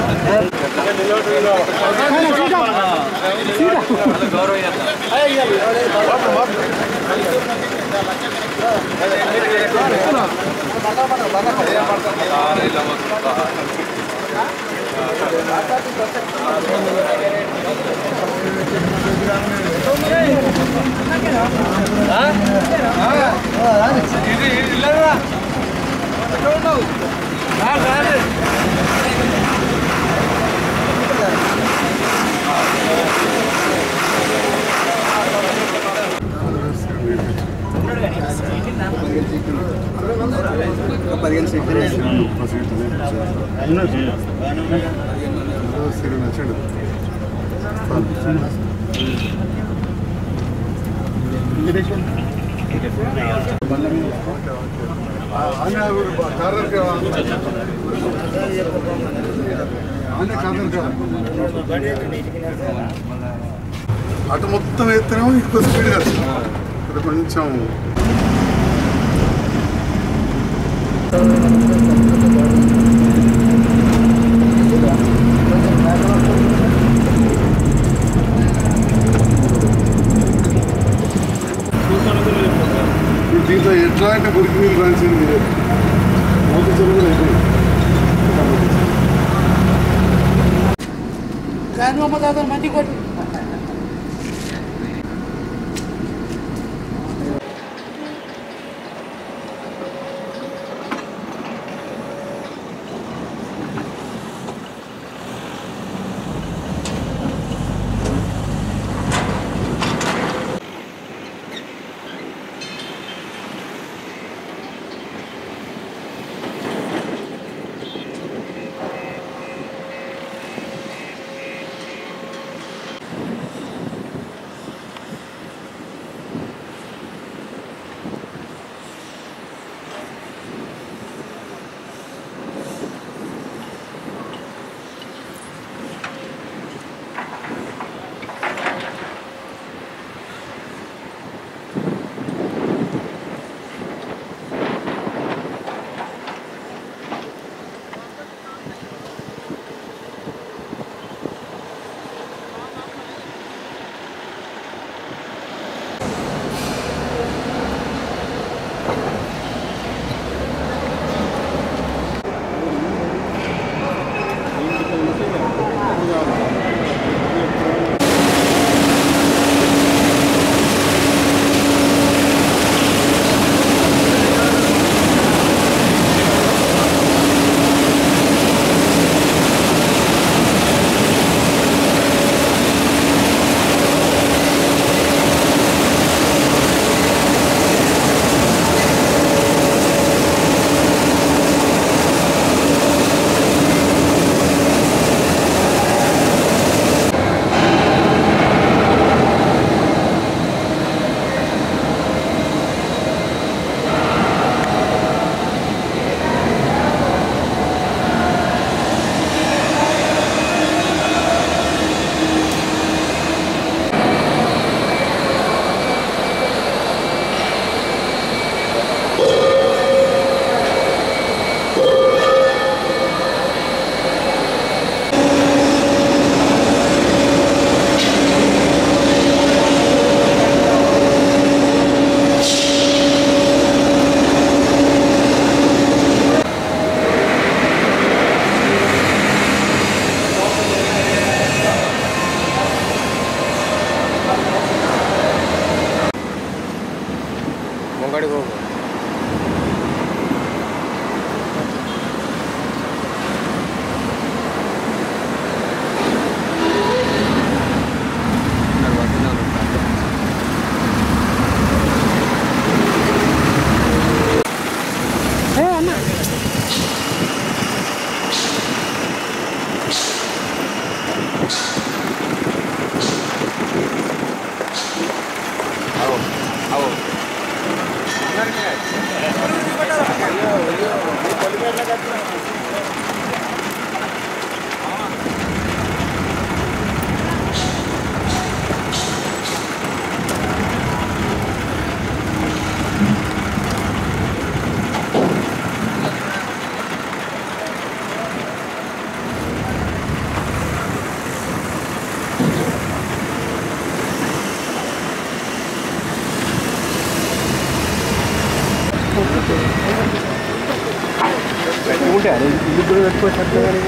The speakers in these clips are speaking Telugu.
పదిహేను సీట్లు అటు మొత్తం ఎత్తనేమో ఎక్కువ స్పీడ్ కాదు ఇక్కడ కొంచెం దీంట్లో ఎట్లాంటి మురికి నీళ్ళు రాల్సింది మోతి చెరువు కూడా అయిపోయింది ముంగడి పోగు కరెక్టే అది ఇల్లు కూడా పెట్టుకోవచ్చు కానీ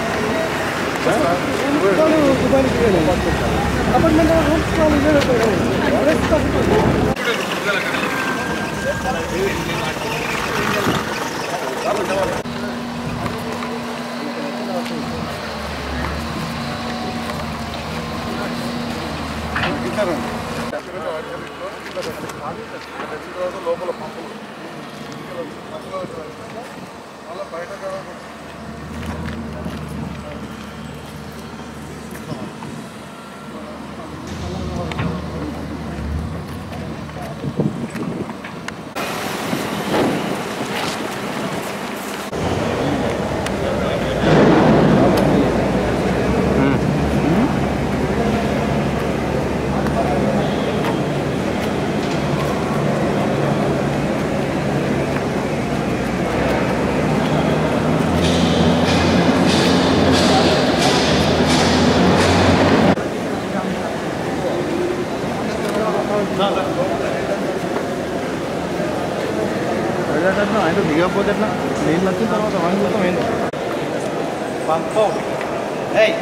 లోపల పంపులు మళ్ళీ బయట వెళ్ళేటట్లు ఆయన దిగకపోతే ఎట్లా నేను వచ్చిన తర్వాత వాడిని చూస్తాం ఏంటి పంపం ఏయ్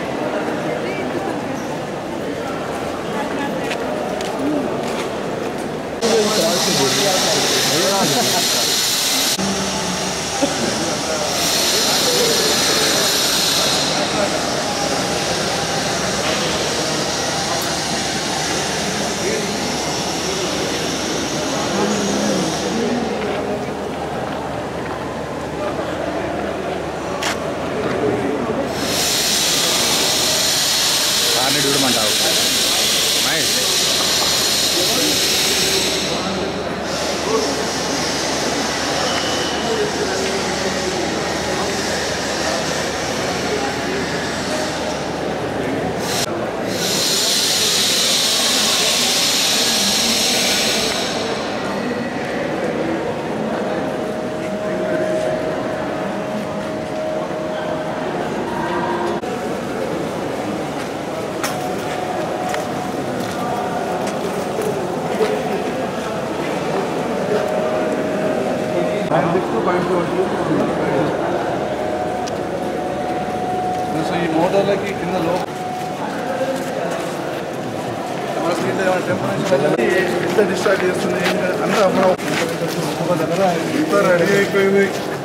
కార్ని చూడమంటావు మహేష్ సో ఈ మోటార్లకి కింద లో ఎంత డిశ్చార్జ్ చేస్తుంది అంతా మనం ఒక దగ్గర ఇంత రెడీ అయిపోయింది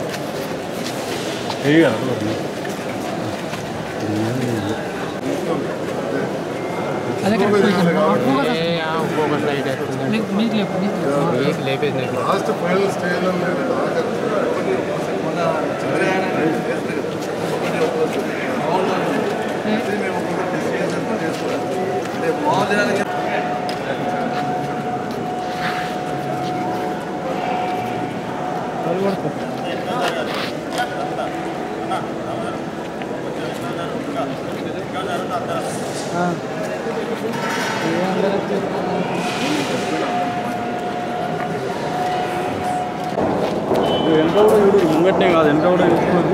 లాస్ట్ ఫైనల్ స్టేజ్లో లేదు మన చంద్రయాన్ అనేది చేస్తుంది కదా. ఒకటి ఒకటి మామూలుగా అయితే మేము ఒకటి డిస్కషన్ చేసుకోవాలి అంటే మామూలుగా ఎంత కూడా చూడు ముంగట్నే కాదు ఎంత కూడా చూసుకోదు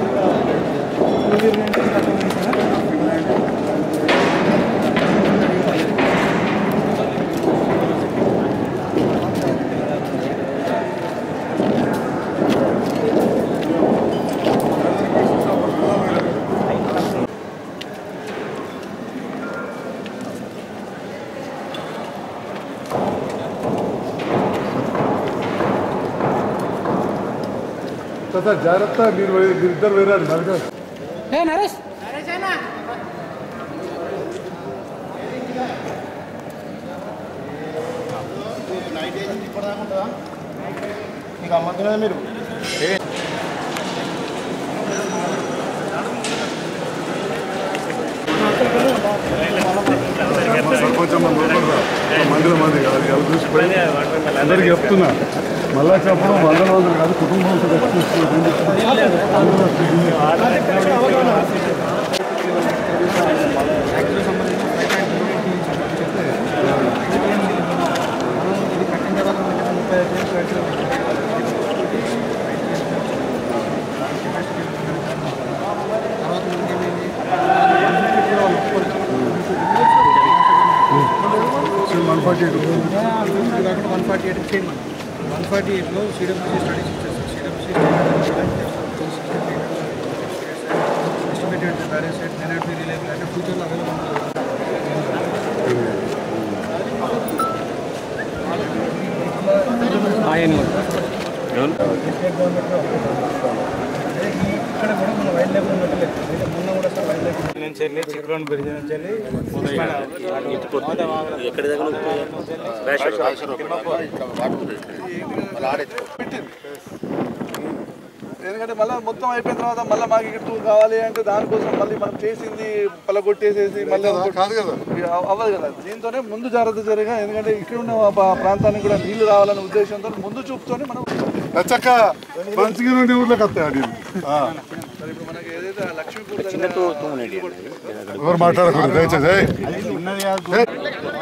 సార్ జాగ్రత్త మీరు వే- మీరిద్దరు వేరాడు నరక మీకు అమ్మతున్నది మీరు సర్పంచ్ మన లోపల మందిర మంది కాదు ఎవరు చూసిపోయి అందరికి చెప్తున్నా మళ్ళా చెప్పడం వందల వందలు కాదు కుటుంబంతో one forty eight one forty eight చేయమని వన్ ఫార్టీ ఎయిట్లో సిడబ్ల్యూసీ స్టడీస్ ఇచ్చేస్తారు సిడబ్ల్యూసీ ఇమీడియట్ బ్యాలెన్స్ షీట్ నెనెట్ బి రిలయబుల్ అంటే ఫ్యూచర్లో అవైలబుల్ ఇక్కడ కూడా మన వైల్డ్ లైఫ్ ఉన్నట్లేదు అయితే మొన్న కూడా సార్ వైల్డ్ లైఫ్ నుంచి వెళ్ళి చిక్రోన్ బ్రిడ్జ్ నుంచి వెళ్ళి ఎందుకంటే మళ్ళీ మొత్తం అయిపోయిన తర్వాత మళ్ళీ మాకు ఇటు కావాలి అంటే దానికోసం మళ్ళీ మనం చేసింది పలగొట్టేసేసి మళ్ళీ కాదు కదా అవ్వదు కదా దీంతోనే ముందు జాగ్రత్త జరిగా ఎందుకంటే ఇక్కడ ఉన్న ప- ప్రాంతానికి కూడా నీళ్లు రావాలనే ఉద్దేశంతో ముందు చూపుతోనే మనం చక్క మంచిగా నుండి ఊర్లోకి వస్తాయి అడిగి మరి ఇప్పుడు మనకి ఏదైతే ఆ లక్ష్మీపూర్ దగ్గర ఎవరు మాట్లాడకూడదు దయచేసి ఏయ్. ఉన్నది కాదు ఏయ్.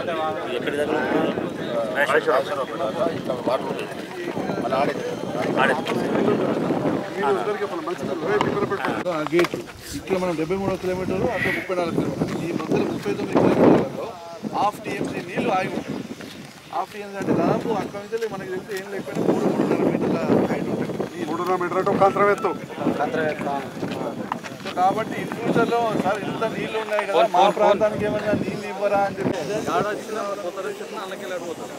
ఆ గేట్ ఇక్కడ మనం డెబ్బై మూడు కిలోమీటర్లు అక్కడ ముప్పై నాలుగు కిలోమీటర్లు ఈ మధ్యలో ముప్పై తొమ్మిది కిలోమీటర్లలో హాఫ్ టీఎంసీ నీళ్లు ఆగి ఉంటాయి హాఫ్ టీఎంసీ అంటే దాదాపు అక్కడ నుంచి మనకి తెలిసి ఏం లేకపోయినా మూడు మూడున్నర మీటర్ల హైట్ ఉంటుంది నీళ్ళు. మూడున్నర మీటర్ అంటే ఒక కంతరం ఎత్తు సో కాబట్టి ఇన్ ఫ్యూచర్లో సార్ ఇంత నీళ్లు ఉన్నాయి కదా మా ప్రాంతానికి ఏమైనా నీళ్ళు ఇవ్వరా అని చెప్పి ఆడ వచ్చిన కొత్త రేషన్ అల్లకి వెళ్ళిపోతారు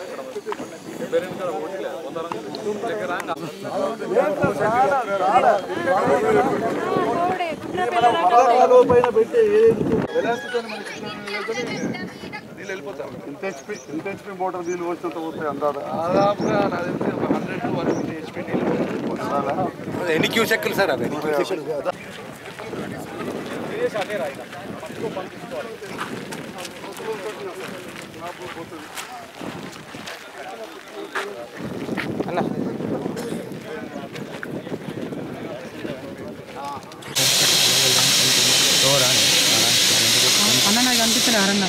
వరదకాలువ పైన పెట్టే ఏదైతే వెలాసిటీ మన కృష్ణా నీళ్ళతోనే నీళ్ళు వెళ్ళిపోతారు ఇంత హెచ్పి ఇంత హెచ్పి మోటార్ నీళ్ళు వచ్చినంత పోతాయి అందాదా దాదాపుగా నాకు తెలిసి ఒక hundred to one fifty HP నీళ్ళు ఎన్ని క్యూసెక్లు సార్ అవి అన్న నాకు కనిపించలే అరన్న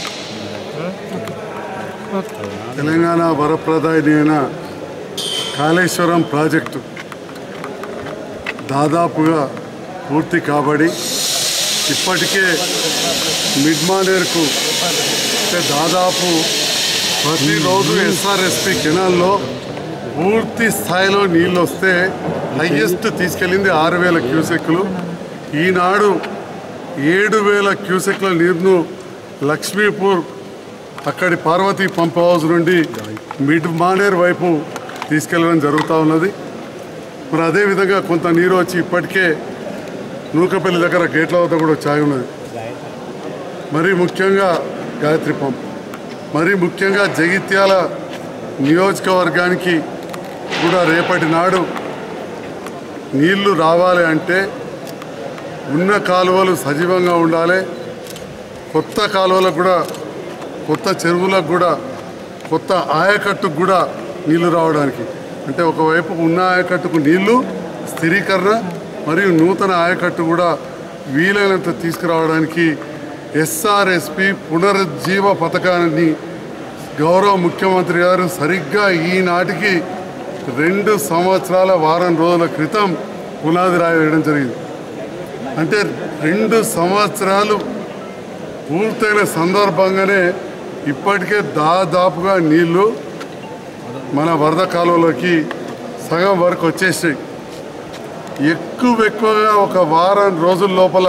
తెలంగాణ వరప్రదాయని అయిన కాళేశ్వరం ప్రాజెక్టు దాదాపుగా పూర్తి కాబడి ఇప్పటికే మిడ్ మానేర్కు అంటే దాదాపు ప్రతిరోజు ఎస్ఆర్ఎస్పి కెనాల్లో పూర్తి స్థాయిలో నీళ్ళు వస్తే హయ్యెస్ట్ తీసుకెళ్ళింది ఆరు వేల క్యూసెక్లు ఈనాడు ఏడు వేల క్యూసెక్ల నీరును లక్ష్మీపూర్ అక్కడి పార్వతీ పంప్ హౌస్ నుండి మిడ్ మానేర్ వైపు తీసుకెళ్ళడం జరుగుతూ ఉన్నది మరి అదేవిధంగా కొంత నీరు వచ్చి ఇప్పటికే నూకపల్లి దగ్గర గేట్ల వద్ద కూడా చాయి ఉన్నది మరీ ముఖ్యంగా గాయత్రి పంప్ మరీ ముఖ్యంగా జగిత్యాల నియోజకవర్గానికి కూడా రేపటి నాడు నీళ్లు రావాలి అంటే ఉన్న కాలువలు సజీవంగా ఉండాలి కొత్త కాలువలకు కూడా కొత్త చెరువులకు కూడా కొత్త ఆయకట్టుకు కూడా నీళ్లు రావడానికి అంటే ఒకవైపు ఉన్న ఆయకట్టుకు నీళ్లు స్థిరీకరణ మరియు నూతన ఆయకట్టు కూడా వీలైనంత తీసుకురావడానికి ఎస్ఆర్ఎస్పి పునరుజ్జీవ పథకాన్ని గౌరవ ముఖ్యమంత్రి గారు సరిగ్గా ఈనాటికి రెండు సంవత్సరాల వారం రోజుల క్రితం పునాది రాయి వేయడం జరిగింది అంటే రెండు సంవత్సరాలు పూర్తయిన సందర్భంగానే ఇప్పటికే దాదాపుగా నీళ్లు మన వరద కాలువలోకి సగం వరకు వచ్చేసాయి ఎక్కువ ఎక్కువగా ఒక వారం రోజుల లోపల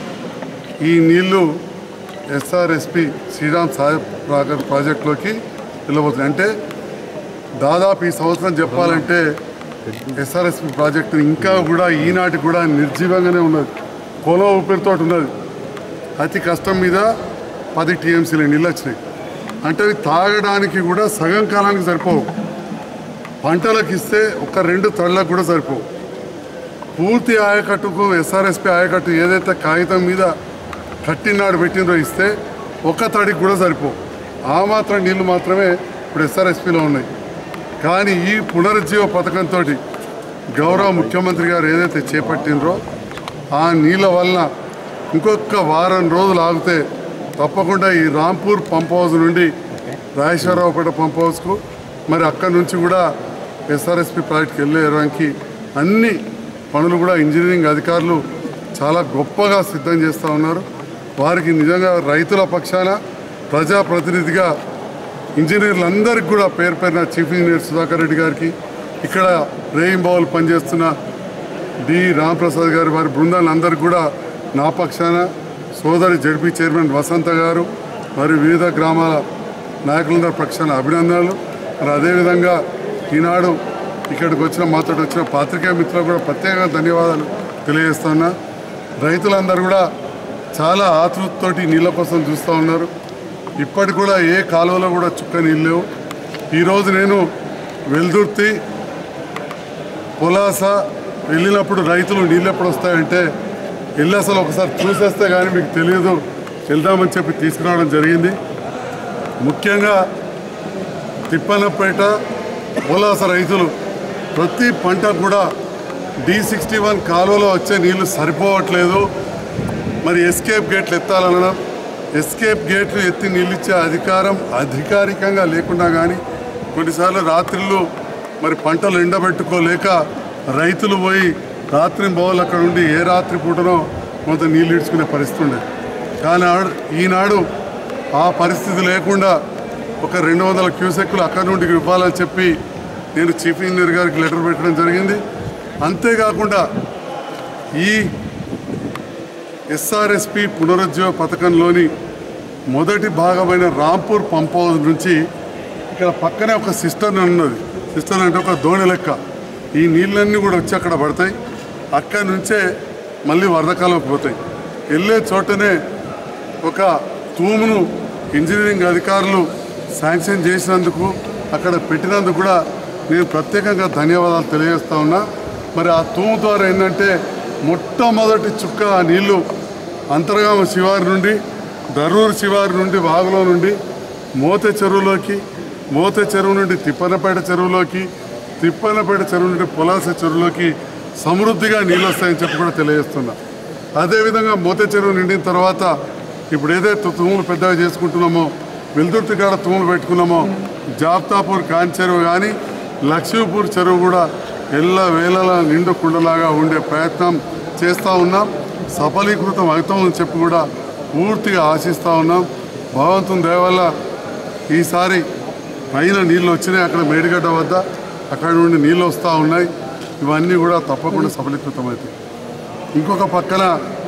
ఈ నీళ్లు ఎస్ఆర్ఎస్పి శ్రీరామ్ సాహెబ్ ప్రాగర్ ప్రాజెక్టులోకి వెళ్ళబోతున్నాయి అంటే దాదాపు ఈ సంవత్సరం చెప్పాలంటే ఎస్ఆర్ఎస్పి ప్రాజెక్టు ఇంకా కూడా ఈనాటి కూడా నిర్జీవంగానే ఉన్నది పొలం ఊపిరితో ఉన్నది అతి కష్టం మీద పది టీఎంసీలు నీళ్ళు వచ్చినాయి అంటే అవి తాగడానికి కూడా సగం కాలానికి సరిపోవు పంటలకు ఇస్తే ఒక రెండు తళ్ళకు కూడా సరిపోవు పూర్తి ఆయకట్టుకు ఎస్ఆర్ఎస్పి ఆయకట్టు ఏదైతే కాగితం మీద కట్టినాడు పెట్టినరో ఇస్తే ఒక తడికి కూడా సరిపోవు ఆ మాత్రం నీళ్లు మాత్రమే ఇప్పుడు ఎస్ఆర్ఎస్పిలో ఉన్నాయి కానీ ఈ పునరుజ్జీవ పథకంతో గౌరవ ముఖ్యమంత్రి గారు ఏదైతే చేపట్టినరో ఆ నీళ్ళ వలన ఇంకొక వారం రోజులు ఆగితే తప్పకుండా ఈ రాంపూర్ పంప్ హౌస్ నుండి రాజేశ్వరరావుపేట పంప్ హౌస్కు మరి అక్కడి నుంచి కూడా ఎస్ఆర్ఎస్పి ప్రాజెక్ట్కి వెళ్ళేయడానికి అన్ని పనులు కూడా ఇంజనీరింగ్ అధికారులు చాలా గొప్పగా సిద్ధం చేస్తూ ఉన్నారు వారికి నిజంగా రైతుల పక్షాన ప్రజాప్రతినిధిగా ఇంజనీర్లందరికీ కూడా పేరు పేరున చీఫ్ ఇంజనీర్ సుధాకర్ రెడ్డి గారికి ఇక్కడ రేయింబావులు పనిచేస్తున్న డి రాంప్రసాద్ గారి వారి బృందాలందరికీ కూడా నా పక్షాన సోదరి జడ్పీ చైర్మన్ వసంత గారు మరియు వివిధ గ్రామాల నాయకులందరి పక్షాన అభినందనలు మరి అదేవిధంగా ఈనాడు ఇక్కడికి వచ్చిన మాతో వచ్చిన పాత్రికేయ మిత్రులకు కూడా ప్రత్యేకంగా ధన్యవాదాలు తెలియజేస్తున్నా రైతులందరూ కూడా చాలా ఆతృతతోటి నీళ్ళ కోసం చూస్తూ ఉన్నారు ఇప్పటికి కూడా ఏ కాలువలో కూడా చుక్క నీళ్ళు లేవు ఈరోజు నేను వెల్దుర్తి పొలాస వెళ్ళినప్పుడు రైతులు నీళ్ళు ఎప్పుడు వస్తాయంటే వెళ్ళి అసలు ఒకసారి చూసేస్తే కానీ మీకు తెలియదు వెళ్దామని చెప్పి తీసుకురావడం జరిగింది ముఖ్యంగా తిప్పనపేట పొలాస రైతులు ప్రతి పంట కూడా డి సిక్స్టీ వన్ కాలువలో వచ్చే నీళ్లు సరిపోవట్లేదు మరి ఎస్కేప్ గేట్లు ఎత్తాలనడం ఎస్కేప్ గేట్లు ఎత్తి నిలిచే అధికారం అధికారికంగా లేకుండా కానీ కొన్నిసార్లు రాత్రిళ్ళు మరి పంటలు ఎండబెట్టుకోలేక రైతులు పోయి రాత్రి బోలు అక్కడ ఉండి ఏ రాత్రి పూటనో కొంత నీళ్ళు ఇడ్చుకునే పరిస్థితి ఉండేది కానీ ఆడ- ఈనాడు ఆ పరిస్థితి లేకుండా ఒక రెండు వందల క్యూసెక్కులు అక్కడి నుండి ఇవ్వాలని చెప్పి నేను చీఫ్ ఇంజనీర్ గారికి లెటర్ పెట్టడం జరిగింది అంతేకాకుండా ఈ ఎస్ఆర్ఎస్పి పునరుజ్జీవ పథకంలోని మొదటి భాగమైన రాంపూర్ పంప్ హౌస్ నుంచి ఇక్కడ పక్కనే ఒక సిస్టర్న్ ఉన్నది సిస్టర్న్ అంటే ఒక దోణి లెక్క ఈ నీళ్ళన్నీ కూడా వచ్చి అక్కడ పడతాయి అక్కడి నుంచే మళ్ళీ వరదకాలంకి పోతాయి వెళ్ళే చోటనే ఒక తూమును ఇంజనీరింగ్ అధికారులు శాంక్షన్ చేసినందుకు అక్కడ పెట్టినందుకు కూడా నేను ప్రత్యేకంగా ధన్యవాదాలు తెలియజేస్తా ఉన్నా మరి ఆ తూము ద్వారా ఏంటంటే మొట్టమొదటి చుక్క ఆ నీళ్లు అంతర్గామ శివారు నుండి దరూరు శివారు నుండి వాగులో నుండి మోతే చెరువులోకి మోతే చెరువు నుండి తిప్పనపేట చెరువులోకి తిప్పనపేట చెరువు నుండి పొలాస చెరువులోకి సమృద్ధిగా నీళ్ళు వస్తాయని చెప్పి కూడా తెలియజేస్తున్నా అదేవిధంగా మోతే చెరువు నిండిన తర్వాత ఇప్పుడు ఏదైతే తూములు పెద్దగా చేసుకుంటున్నామో వెల్దుర్తి కాడ తూములు పెట్టుకున్నామో జాబ్తాపూర్ కాన్ చెరువు కానీ లక్ష్మీపూర్ చెరువు కూడా ఎల్ల వేళలా నిండు కుండలాగా ఉండే ప్రయత్నం చేస్తూ ఉన్నాం సఫలీకృతం అవుతామని చెప్పి కూడా పూర్తిగా ఆశిస్తూ ఉన్నాం భగవంతుని దయవల్ల ఈసారి పైన నీళ్ళు వచ్చినాయి అక్కడ మేడిగడ్డ వద్ద అక్కడ నుండి నీళ్ళు వస్తూ ఉన్నాయి ఇవన్నీ కూడా తప్పకుండా సఫలీకృతం అవుతాయి ఇంకొక పక్కన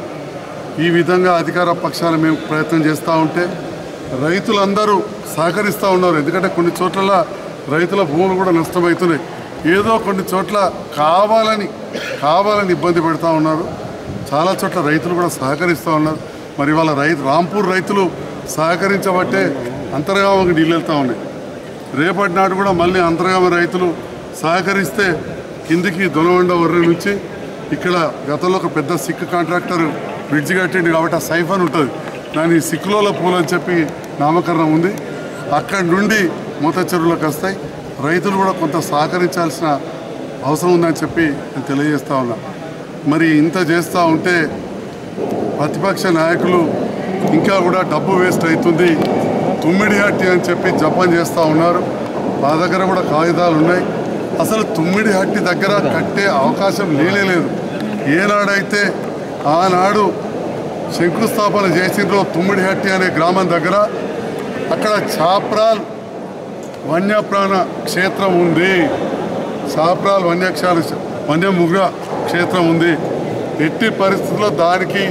ఈ విధంగా అధికార పక్షాన మేము ప్రయత్నం చేస్తూ ఉంటే రైతులందరూ సహకరిస్తూ ఉన్నారు ఎందుకంటే కొన్ని చోట్ల రైతుల భూములు కూడా నష్టమవుతున్నాయి ఏదో కొన్ని చోట్ల కావాలని కావాలని ఇబ్బంది పెడతా ఉన్నారు చాలా చోట్ల రైతులు కూడా సహకరిస్తూ ఉన్నారు మరి వాళ్ళ రైతు రాంపూర్ రైతులు సహకరించబట్టే అంతర్గామకి నీళ్ళు వెళ్తూ ఉన్నాయి రేపటి నాడు కూడా మళ్ళీ అంతర్గామ రైతులు సహకరిస్తే కిందికి దొనవండ వర్రె నుంచి ఇక్కడ గతంలో ఒక పెద్ద సిక్ కాంట్రాక్టర్ బ్రిడ్జ్ కట్టింది కాబట్టి ఆ సైఫన్ ఉంటుంది దాని సిక్కులోల పూలు అని చెప్పి నామకరణం ఉంది అక్కడి నుండి మూత చెరువులకు వస్తాయి రైతులు కూడా కొంత సహకరించాల్సిన అవసరం ఉందని చెప్పి నేను తెలియజేస్తా ఉన్నా మరి ఇంత చేస్తూ ఉంటే ప్రతిపక్ష నాయకులు ఇంకా కూడా డబ్బు వేస్ట్ అవుతుంది తుమ్మిడి హట్టి అని చెప్పి జపం చేస్తూ ఉన్నారు మా దగ్గర కూడా కాగితాలు ఉన్నాయి అసలు తుమ్మిడి హట్టి దగ్గర కట్టే అవకాశం లేనే లేదు ఏనాడైతే ఆనాడు శంకుస్థాపన చేసిండ్రో తుమ్మిడి హట్టి అనే గ్రామం దగ్గర అక్కడ చాప్రాల్ వన్యప్రాణ క్షేత్రం ఉంది చాప్రాల్ వన్యక్షాల వన్యముగ్ర క్షేత్రం ఉంది ఎట్టి పరిస్థితుల్లో దానికి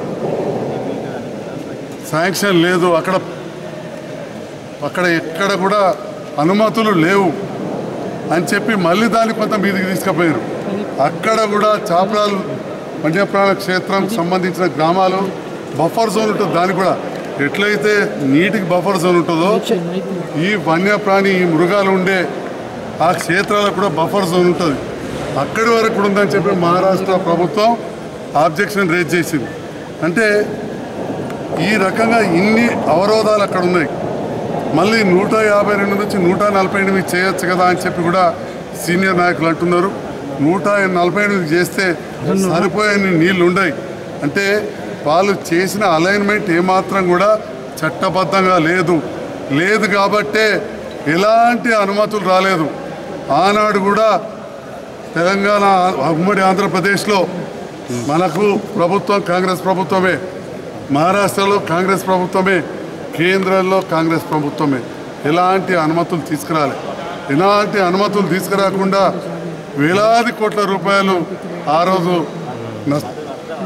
శాంక్షన్ లేదు అక్కడ అక్కడ ఎక్కడ కూడా అనుమతులు లేవు అని చెప్పి మళ్ళీ దాన్ని కొంత మీదికి తీసుకుపోయారు అక్కడ కూడా చాపరాలు వన్యప్రాణ క్షేత్రం సంబంధించిన గ్రామాలు బఫర్ జోన్ ఉంటుంది దానికి కూడా ఎట్లయితే నీటికి బఫర్ జోన్ ఉంటుందో ఈ వన్యప్రాణి ఈ మృగాలు ఉండే ఆ క్షేత్రాలకు కూడా బఫర్ జోన్ ఉంటుంది అక్కడి వరకు కూడా ఉందని చెప్పి మహారాష్ట్ర ప్రభుత్వం ఆబ్జెక్షన్ రేజ్ చేసింది అంటే ఈ రకంగా ఇన్ని అవరోధాలు అక్కడ ఉన్నాయి మళ్ళీ నూట యాభై రెండు నుంచి నూట నలభై ఎనిమిది చేయొచ్చు కదా అని చెప్పి కూడా సీనియర్ నాయకులు అంటున్నారు నూట నలభై ఎనిమిది చేస్తే సరిపోయే నీళ్ళు ఉండయి అంటే వాళ్ళు చేసిన అలైన్మెంట్ ఏమాత్రం కూడా చట్టబద్ధంగా లేదు లేదు కాబట్టే ఎలాంటి అనుమతులు రాలేదు ఆనాడు కూడా తెలంగాణ ఉమ్మడి ఆంధ్రప్రదేశ్లో మనకు ప్రభుత్వం కాంగ్రెస్ ప్రభుత్వమే మహారాష్ట్రలో కాంగ్రెస్ ప్రభుత్వమే కేంద్రంలో కాంగ్రెస్ ప్రభుత్వమే ఎలాంటి అనుమతులు తీసుకురాలి ఎలాంటి అనుమతులు తీసుకురాకుండా వేలాది కోట్ల రూపాయలు ఆ రోజు నష్ట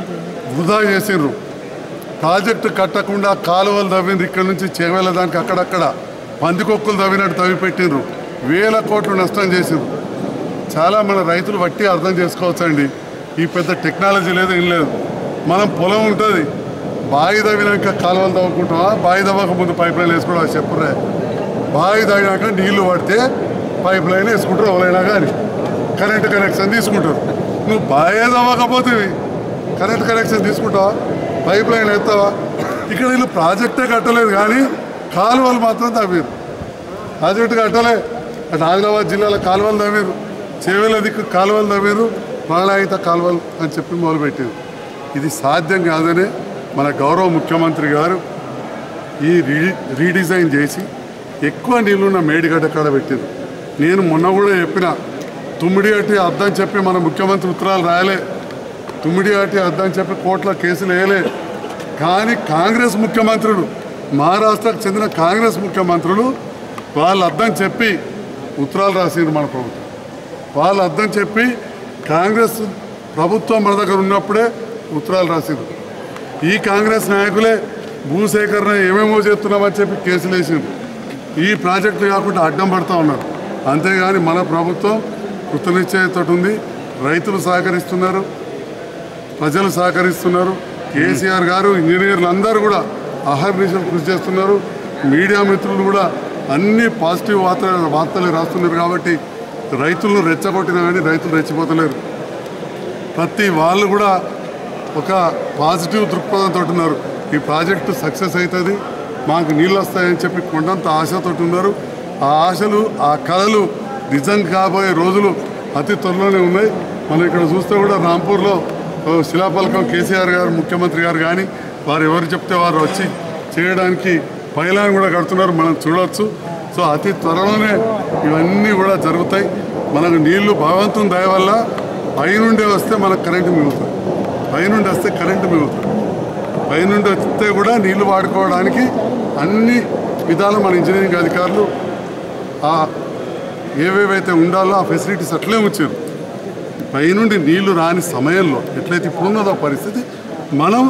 వృధా చేసిండ్రు ప్రాజెక్టు కట్టకుండా కాలువలు తవ్విండ్రు ఇక్కడ నుంచి చేవేల దానికి అక్కడక్కడ పందికొక్కులు తవ్వినట్టు తవ్వి పెట్టిండ్రు వేల కోట్లు నష్టం చేసిండ్రు చాలా మన రైతులు బట్టి అర్థం చేసుకోవచ్చండి ఈ పెద్ద టెక్నాలజీ లేదు ఏం లేదు మనం పొలం ఉంటుంది బావి తవ్వినాక కాలువలు తవ్వుకుంటామా బావి తవ్వక ముందు పైప్ లైన్ వేసుకోవడం చెప్పురే బావి తవ్వినాక నీళ్లు పడితే పైప్ లైన్ వేసుకుంటారు ఎవరైనా కానీ కరెంట్ కనెక్షన్ తీసుకుంటారు నువ్వు బావి తవ్వకపోతే కరెంట్ కనెక్షన్ తీసుకుంటావా పైప్ లైన్ ఎత్తావా ఇక్కడ వీళ్ళు ప్రాజెక్టే కట్టలేదు కానీ కాలువలు మాత్రం తవ్వారు ప్రాజెక్టు కట్టలే అటు ఆదిలాబాద్ జిల్లాలో కాలువలు తవ్వారు చేవేల దిక్కు కాలువలు తవ్వారు ప్రాణాయిత కాలువలు అని చెప్పి మొదలుపెట్టారు ఇది సాధ్యం కాదనే మన గౌరవ ముఖ్యమంత్రి గారు ఈ రీ రీడిజైన్ చేసి ఎక్కువ నీళ్ళున్న మేడిగడ్డ కాడ పెట్టారు నేను మొన్న కూడా చెప్పిన తుమ్మిడి అట్టి అర్థం చెప్పి మన ముఖ్యమంత్రి ఉత్తరాలు రాయలే తుమ్మిడి అట్టి అర్థం చెప్పి కోర్టులో కేసులు వేయలే కానీ కాంగ్రెస్ ముఖ్యమంత్రులు మహారాష్ట్రకు చెందిన కాంగ్రెస్ ముఖ్యమంత్రులు వాళ్ళు అర్థం చెప్పి ఉత్తరాలు రాసిండ్రు మన ప్రభుత్వం వాళ్ళు అర్థం చెప్పి కాంగ్రెస్ ప్రభుత్వం మన దగ్గర ఉన్నప్పుడే ఉత్తరాలు రాసిండ్రు ఈ కాంగ్రెస్ నాయకులే భూసేకరణ ఏమేమో చేస్తున్నామని చెప్పి కేసులు వేసిండ్రు ఈ ప్రాజెక్టులు కాకుండా అడ్డం పడతా ఉన్నారు అంతేగాని మన ప్రభుత్వం కృతనిశ్చయతో ఉంది రైతులు సహకరిస్తున్నారు ప్రజలు సహకరిస్తున్నారు కేసీఆర్ గారు ఇంజనీర్లు అందరూ కూడా అహర్నిశలు కృషి చేస్తున్నారు మీడియా మిత్రులు కూడా అన్ని పాజిటివ్ వార్త వార్తలు రాస్తున్నారు కాబట్టి రైతులను రెచ్చగొట్టినా కానీ రైతులు రెచ్చిపోతలేరు ప్రతి వాళ్ళు కూడా ఒక పాజిటివ్ దృక్పథంతో ఉన్నారు ఈ ప్రాజెక్టు సక్సెస్ అవుతుంది మాకు నీళ్ళు వస్తాయని చెప్పి కొండంత ఆశతో ఉన్నారు ఆ ఆశలు ఆ కళలు నిజం కాబోయే రోజులు అతి త్వరలోనే ఉన్నాయి మనం ఇక్కడ చూస్తే కూడా రాంపూర్లో ఓ శిలాఫలకం కేసీఆర్ గారు ముఖ్యమంత్రి గారు కానీ వారు ఎవరు చెప్తే వారు వచ్చి చేయడానికి పైలాన్ కూడా కడుతున్నారు మనం చూడవచ్చు సో అతి త్వరలోనే ఇవన్నీ కూడా జరుగుతాయి మనకు నీళ్లు భగవంతుని దయ వల్ల పైనుండే వస్తే మనకు కరెంటు మిగులుతుంది పైనుండి వస్తే కరెంటు మిగులుతుంది పైనుండి వస్తే కూడా నీళ్లు వాడుకోవడానికి అన్ని విధాలు మన ఇంజనీరింగ్ అధికారులు ఆ ఏవేవైతే ఉండాలో ఆ ఫెసిలిటీస్ అట్లే ఉంచారు పైనుండి నీళ్లు రాని సమయంలో ఎట్లయితే ఇప్పుడున్నదో పరిస్థితి మనం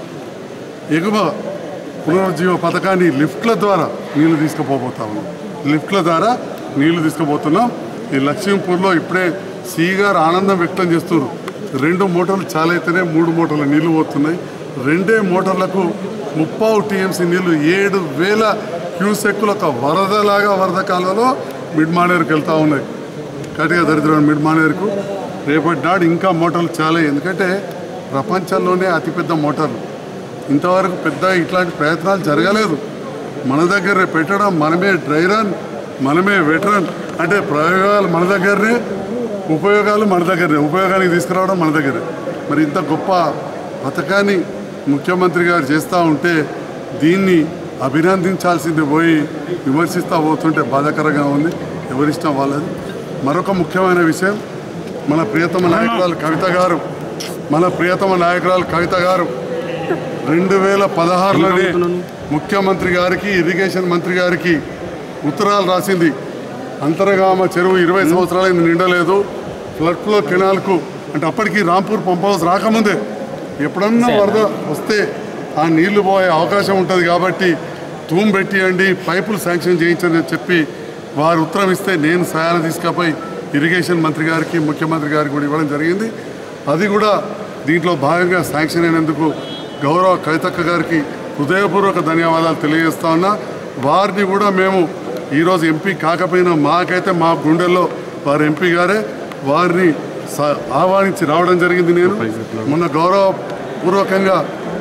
ఎగువ పునరుజ్జీవ పథకాన్ని లిఫ్ట్ల ద్వారా నీళ్లు తీసుకుపోబోతా ఉన్నాం లిఫ్ట్ల ద్వారా నీళ్లు తీసుకుపోతున్నాం ఈ లక్ష్మీపూర్లో ఇప్పుడే సి గారు ఆనందం వ్యక్తం చేస్తున్నారు రెండు మోటార్లు చాలైతేనే మూడు మోటార్ల నీళ్లు పోతున్నాయి రెండే మోటార్లకు ముప్పావు టీఎంసీ నీళ్లు ఏడు వేల క్యూసెక్కులు ఒక వరదలాగా వరద కాలంలో మిడ్ మానేరుకు వెళ్తూ ఉన్నాయి కటిగా దరిద్రం మిడ్ మానేరుకు రేపటి నాడు ఇంకా మోటార్లు చాలా ఎందుకంటే ప్రపంచంలోనే అతిపెద్ద మోటార్లు ఇంతవరకు పెద్ద ఇట్లాంటి ప్రయత్నాలు జరగలేదు మన దగ్గర పెట్టడం మనమే డ్రై రన్ మనమే వెటరన్ అంటే ప్రయోగాలు మన దగ్గరనే ఉపయోగాలు మన దగ్గరనే ఉపయోగానికి తీసుకురావడం మన దగ్గరే మరి ఇంత గొప్ప పథకాన్ని ముఖ్యమంత్రి గారు చేస్తూ ఉంటే దీన్ని అభినందించాల్సింది పోయి విమర్శిస్తూ పోతుంటే బాధాకరంగా ఉంది ఎవరిష్టం వాళ్ళది మరొక ముఖ్యమైన విషయం మన ప్రియతమ నాయకురాలు కవిత గారు మన ప్రియతమ నాయకురాలు కవిత గారు రెండు వేల పదహారులోనే ముఖ్యమంత్రి గారికి ఇరిగేషన్ మంత్రి గారికి ఉత్తరాలు రాసింది అంతర్గామ చెరువు ఇరవై సంవత్సరాలైంది నిండలేదు ఫ్లడ్ ఫ్లో కెనాల్కు అంటే అప్పటికి రాంపూర్ పంప్ హౌస్ రాకముందే ఎప్పుడన్నా వరద వస్తే ఆ నీళ్లు పోయే అవకాశం ఉంటుంది కాబట్టి తూము పెట్టియండి పైపులు శాంక్షన్ చేయించండి అని చెప్పి వారు ఉత్తరం ఇస్తే నేను సహాయాలు తీసుకపోయి ఇరిగేషన్ మంత్రి గారికి ముఖ్యమంత్రి గారికి కూడా ఇవ్వడం జరిగింది అది కూడా దీంట్లో భాగంగా శాంక్షన్ అయినందుకు గౌరవ కవితక్క గారికి హృదయపూర్వక ధన్యవాదాలు తెలియజేస్తా ఉన్నా వారిని కూడా మేము ఈరోజు ఎంపీ కాకపోయినా మాకైతే మా గుండెల్లో వారు ఎంపీ గారే వారిని స- ఆహ్వానించి రావడం జరిగింది నేను మొన్న గౌరవపూర్వకంగా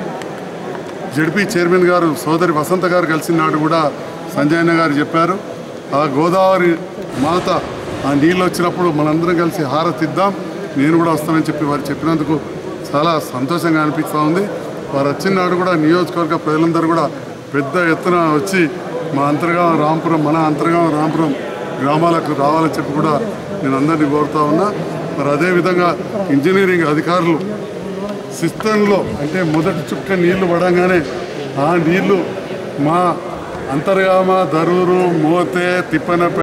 జడ్పీ చైర్మన్ గారు సోదరి వసంత గారు కలిసిన నాడు కూడా సంజయ్ అన్న గారు చెప్పారు ఆ గోదావరి మాత ఆ నీళ్ళు వచ్చినప్పుడు మనందరం కలిసి హారతిద్దాం నేను కూడా వస్తానని చెప్పి వారు చెప్పినందుకు చాలా సంతోషంగా అనిపిస్తూ ఉంది వారు వచ్చిన నాడు కూడా నియోజకవర్గ ప్రజలందరూ కూడా పెద్ద ఎత్తున వచ్చి మా అంతర్గాం రాంపురం మన అంతర్గాం రాంపురం గ్రామాలకు రావాలని చెప్పి కూడా నేను అందరినీ కోరుతా ఉన్నా మరి అదేవిధంగా ఇంజనీరింగ్ అధికారులు సిస్టంలో అంటే మొదటి చుక్క నీళ్లు పడంగానే ఆ నీళ్లు మా అంతర్గామ దరూరు మోతే తిప్పనప